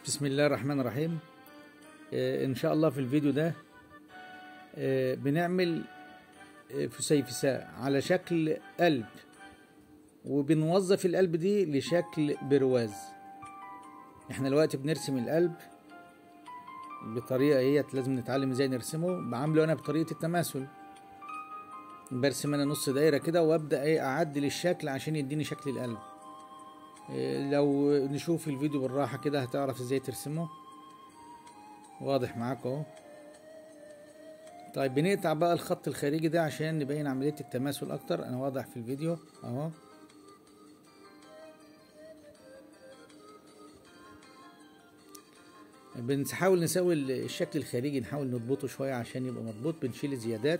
بسم الله الرحمن الرحيم آه، ان شاء الله في الفيديو ده آه، بنعمل آه، فسيفساء على شكل قلب وبنوظف القلب دي لشكل برواز احنا دلوقتي بنرسم القلب بطريقه هي لازم نتعلم ازاي نرسمه بعمله انا بطريقه التماثل برسم انا نص دايره كده وابدا ايه اعدل الشكل عشان يديني شكل القلب إيه، لو نشوف الفيديو بالراحة كده هتعرف ازاي ترسمه واضح معاك اهو طيب بنقطع بقى الخط الخارجي ده عشان نبين عملية التماثل اكتر انا واضح في الفيديو اهو بنحاول نسوي الشكل الخارجي نحاول نضبطه شوية عشان يبقى مضبوط بنشيل الزيادات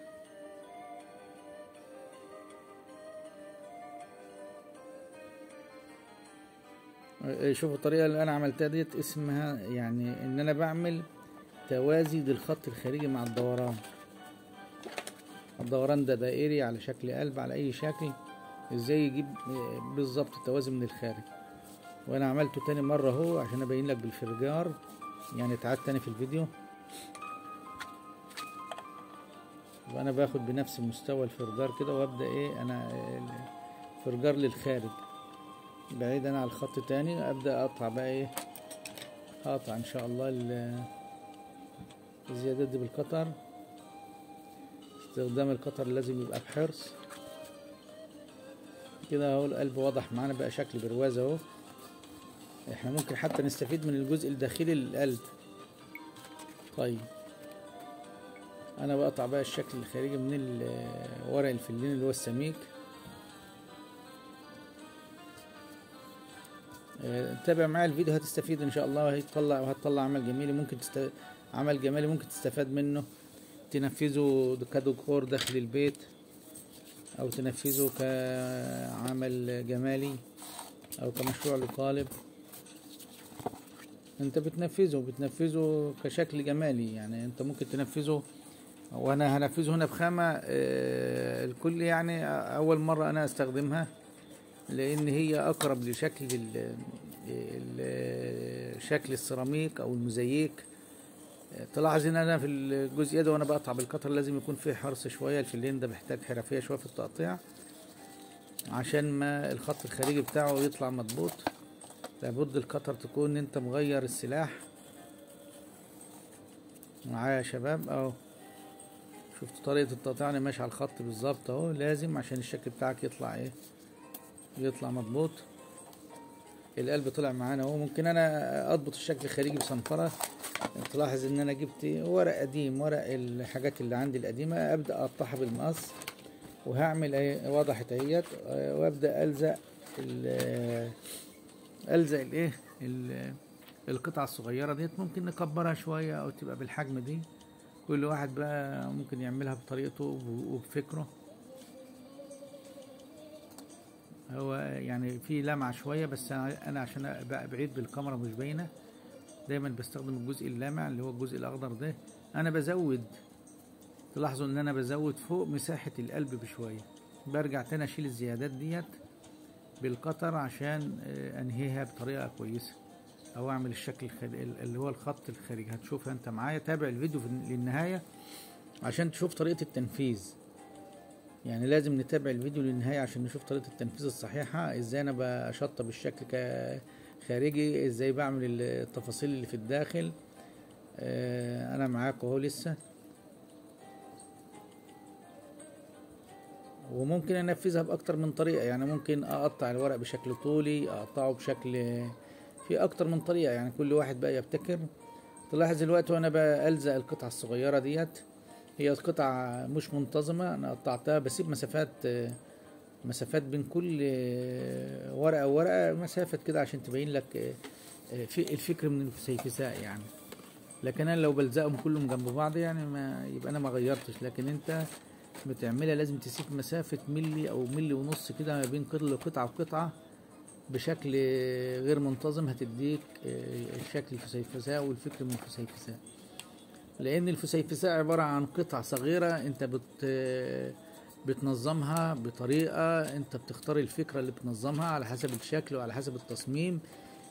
شوفوا الطريقة اللي أنا عملتها ديت اسمها يعني إن أنا بعمل توازي للخط الخارجي مع الدوران الدوران ده دائري على شكل قلب على أي شكل إزاي يجيب بالظبط التوازي من الخارج وأنا عملته تاني مرة أهو عشان أبين لك بالفرجار يعني تعاد تاني في الفيديو وأنا باخد بنفس مستوى الفرجار كده وأبدأ إيه أنا فرجار للخارج بعيدا عن الخط تاني ابدا اقطع بقى ايه اقطع ان شاء الله الزيادات دي بالقطر استخدام القطر لازم يبقى بحرص كده اهو القلب واضح معانا بقى شكل برواز اهو احنا ممكن حتى نستفيد من الجزء الداخلي للقلب طيب انا بقطع بقى الشكل الخارجي من ورق الفلين اللي هو السميك تابع معايا الفيديو هتستفيد ان شاء الله وهيطلع وهتطلع عمل جميل ممكن تست... عمل جمالي ممكن تستفاد منه تنفذه كديكور داخل البيت او تنفذه كعمل جمالي او كمشروع لطالب انت بتنفذه بتنفذه كشكل جمالي يعني انت ممكن تنفذه وانا هنفذه هنا بخامة الكل يعني اول مرة انا استخدمها لان هي اقرب لشكل شكل السيراميك او الموزاييك تلاحظ ان انا في الجزئيه ده وانا بقطع بالقطر لازم يكون فيه حرص شويه الفلين ده محتاج حرفيه شويه في التقطيع عشان ما الخط الخارجي بتاعه يطلع مضبوط لابد القطر تكون انت مغير السلاح معايا يا شباب اهو شفت طريقه التقطيع انا ماشي على الخط بالظبط اهو لازم عشان الشكل بتاعك يطلع ايه يطلع مضبوط القلب طلع معانا اهو ممكن انا اضبط الشكل الخارجي بصنفره تلاحظ ان انا جبت ورق قديم ورق الحاجات اللي عندي القديمه ابدا اقطعها بالمقص وهعمل ايه وضحت اهيت وابدا الزق الزق الايه القطعه الصغيره ديت ممكن نكبرها شويه او تبقى بالحجم دي كل واحد بقى ممكن يعملها بطريقته وبفكره هو يعني في لمعة شوية بس أنا عشان أبقى بعيد بالكاميرا مش باينة دايما بستخدم الجزء اللامع اللي هو الجزء الأخضر ده أنا بزود تلاحظوا إن أنا بزود فوق مساحة القلب بشوية برجع تاني أشيل الزيادات ديت بالقطر عشان أنهيها بطريقة كويسة أو أعمل الشكل اللي هو الخط الخارجي هتشوفها أنت معايا تابع الفيديو للنهاية عشان تشوف طريقة التنفيذ يعني لازم نتابع الفيديو للنهاية عشان نشوف طريقة التنفيذ الصحيحة ازاي انا بشطب الشكل كخارجي ازاي بعمل التفاصيل اللي في الداخل اه انا معاكم اهو لسه وممكن انفذها باكتر من طريقة يعني ممكن اقطع الورق بشكل طولي اقطعه بشكل في اكتر من طريقة يعني كل واحد بقى يبتكر تلاحظ الوقت وانا بلزق القطعة الصغيرة ديت هي قطعة مش منتظمة أنا قطعتها بسيب مسافات مسافات بين كل ورقة وورقة مسافة كده عشان تبين لك في الفكر من الفسيفساء يعني لكن أنا لو بلزقهم كلهم جنب بعض يعني ما يبقى أنا ما غيرتش لكن أنت بتعملها لازم تسيب مسافة ملي أو ملي ونص كده ما بين كل قطعة وقطعة بشكل غير منتظم هتديك الشكل الفسيفساء والفكر من الفسيفساء لان الفسيفساء عبارة عن قطع صغيرة انت بت بتنظمها بطريقة انت بتختار الفكرة اللي بتنظمها على حسب الشكل وعلى حسب التصميم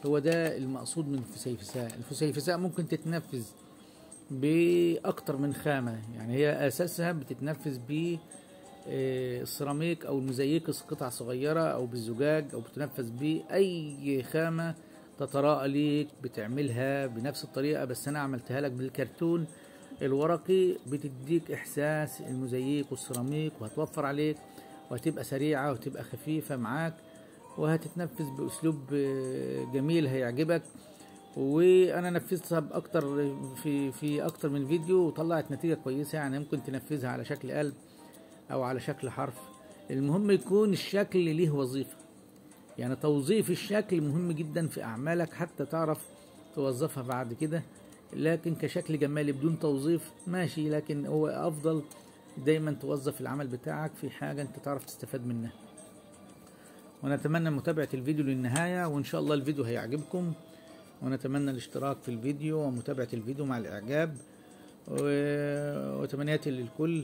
هو ده المقصود من الفسيفساء الفسيفساء ممكن تتنفذ بأكتر من خامة يعني هي أساسها بتتنفذ ب آه، السيراميك أو المزيكس قطع صغيرة أو بالزجاج أو بتنفذ بأي خامة تتراءى ليك بتعملها بنفس الطريقة بس أنا عملتها لك بالكرتون الورقي بتديك إحساس المزيك والسيراميك وهتوفر عليك وهتبقى سريعة وهتبقى خفيفة معاك وهتتنفذ بأسلوب آه، جميل هيعجبك وانا نفذتها باكتر في في اكتر من فيديو وطلعت نتيجه كويسه يعني ممكن تنفذها على شكل قلب او على شكل حرف المهم يكون الشكل ليه وظيفه يعني توظيف الشكل مهم جدا في اعمالك حتى تعرف توظفها بعد كده لكن كشكل جمالي بدون توظيف ماشي لكن هو افضل دايما توظف العمل بتاعك في حاجه انت تعرف تستفاد منها ونتمنى متابعه الفيديو للنهايه وان شاء الله الفيديو هيعجبكم ونتمنى الاشتراك في الفيديو ومتابعة الفيديو مع الإعجاب و- وتمنياتي للكل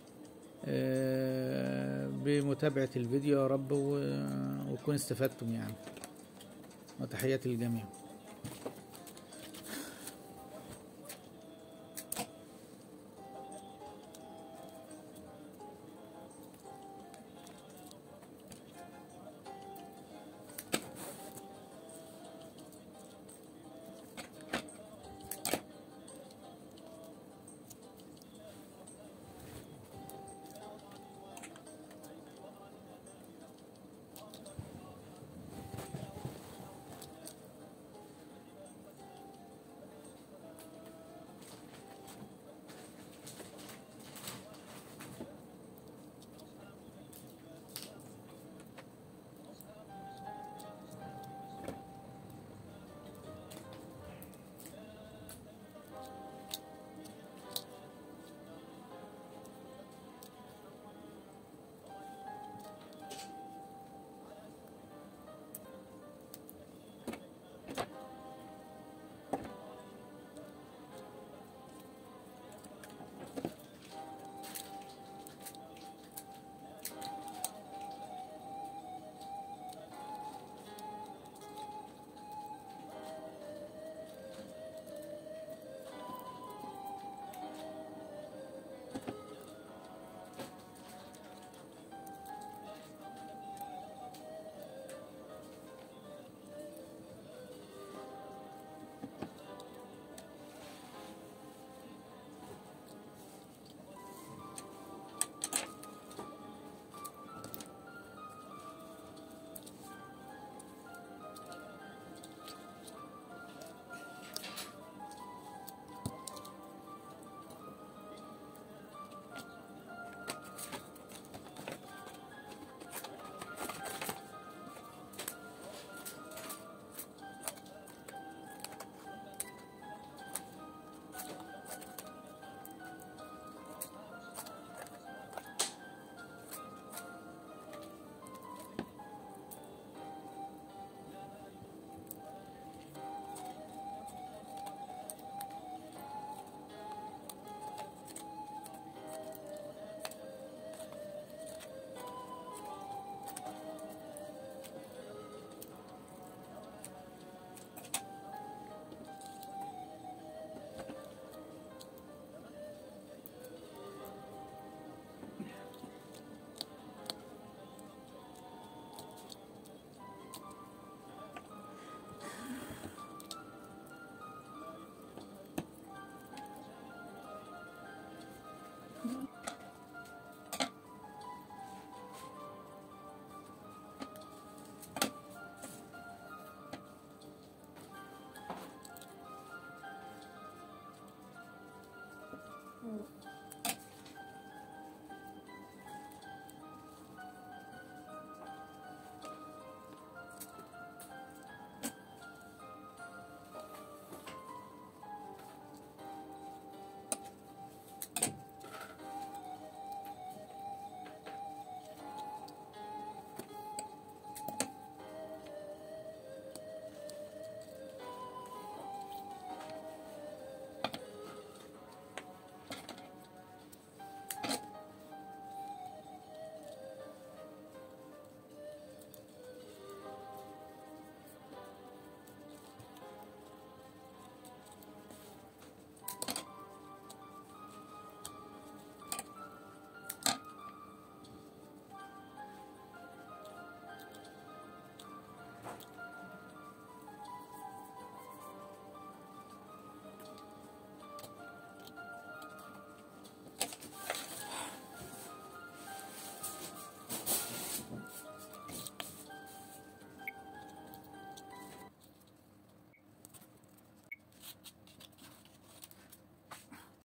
آه، بمتابعة الفيديو يا رب و- وتكونوا استفدتم يعني وتحياتي للجميع